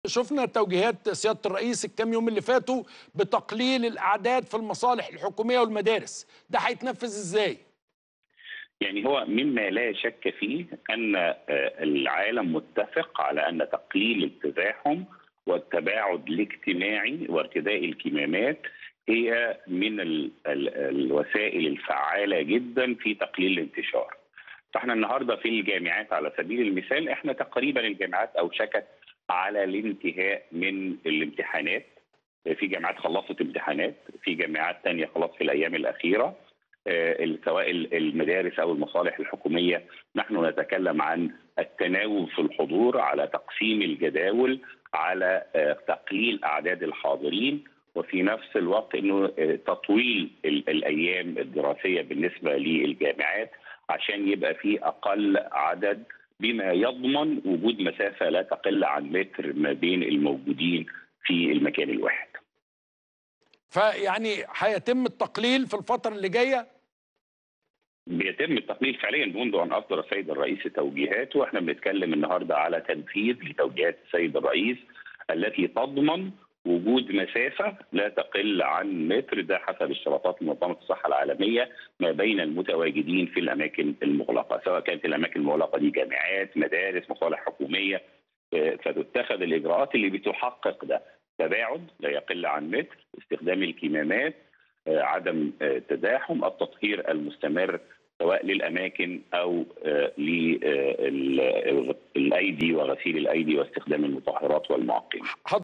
شفنا توجيهات سياده الرئيس الكام يوم اللي فاتوا بتقليل الاعداد في المصالح الحكوميه والمدارس ده هيتنفذ ازاي يعني هو مما لا شك فيه ان آه، العالم متفق على ان تقليل التزاحم والتباعد الاجتماعي وارتداء الكمامات هي من ال ال الوسائل الفعاله جدا في تقليل الانتشار. فاحنا النهارده في الجامعات على سبيل المثال احنا تقريبا الجامعات اوشكت على الانتهاء من الامتحانات في جامعات خلصت امتحانات في جامعات تانية خلاص في الايام الاخيره آه، سواء المدارس او المصالح الحكوميه نحن نتكلم عن التناوب في الحضور على تقسيم الجداول على آه، تقليل اعداد الحاضرين وفي نفس الوقت انه آه، تطويل ال- الايام الدراسيه بالنسبه للجامعات عشان يبقى في اقل عدد بما يضمن وجود مسافه لا تقل عن متر ما بين الموجودين في المكان الواحد. فيعني هيتم التقليل في الفتره اللي جايه بيتم التقليل فعليا منذ ان اصدر السيد الرئيس توجيهاته واحنا بنتكلم النهارده على تنفيذ لتوجيهات السيد الرئيس التي تضمن وجود مسافه لا تقل عن متر ده حسب اشتراطات منظمه الصحه العالميه ما بين المتواجدين في الاماكن المغلقه سواء كانت الاماكن المغلقه دي جامعات مدارس مصالح حكوميه آه، فتتخذ الاجراءات اللي بتحقق ده تباعد لا يقل عن متر استخدام الكمامات آه، عدم آه، تزاحم التطهير المستمر سواء للاماكن او للايدي وغسيل الايدي واستخدام المطهرات والمعقمات